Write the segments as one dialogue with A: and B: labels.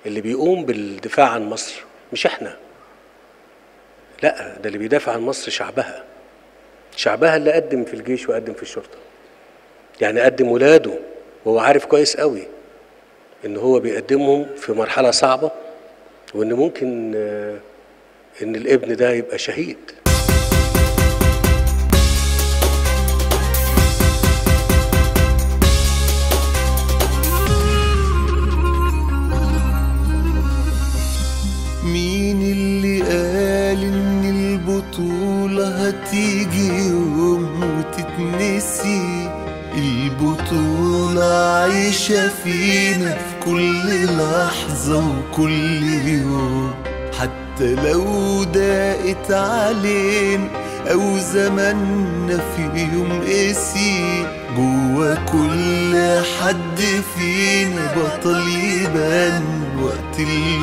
A: اللي بيقوم بالدفاع عن مصر مش احنا لا ده اللي بيدافع عن مصر شعبها شعبها اللي قدم في الجيش وقدم في الشرطه يعني قدم ولاده وهو عارف كويس قوي ان هو بيقدمهم في مرحله صعبه وان ممكن آه، ان الابن ده يبقى شهيد
B: مين اللي قال ان البطولة هتيجي يوم وتتنسي البطولة عايشة فينا في كل لحظة وكل يوم حتى لو ضاقت علينا أو زماننا في يوم قسي جوا كل حد فينا بطل يبان وقت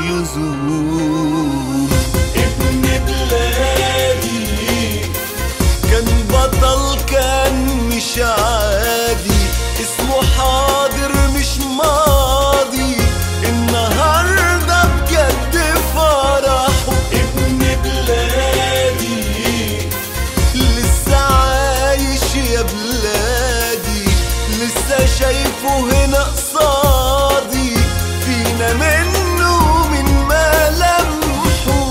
B: اللزوم ابن بلادي كان بطل كان مش عادي اسمه حاضر مش ماضي النهارده بجد فرحه ابن بلادي لسه عايش يا بلادي لسه شايفه هنا قصادي فينا منه من ملامحه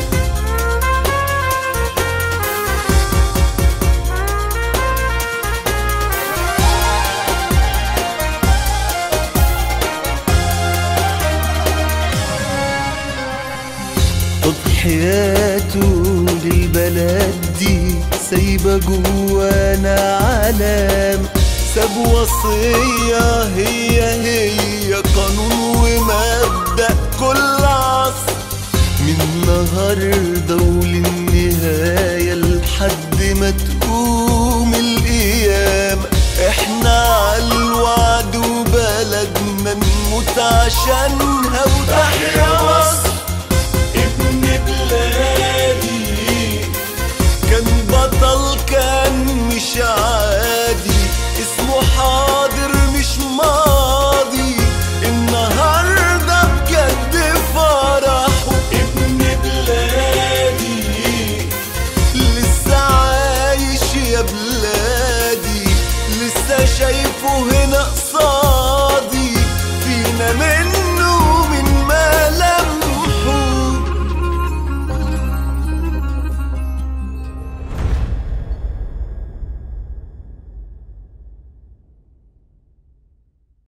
B: تضحياته للبلد دي سايبة جوانا علام ساب وصية هي هي قانون ومبدأ كل عصر من النهاردة وللنهاية لحد ما تقوم القيامة احنا عالوعد وبلدنا نموت عشانها وتحيا مصر ابن بلادي كان بطل كان مش عادي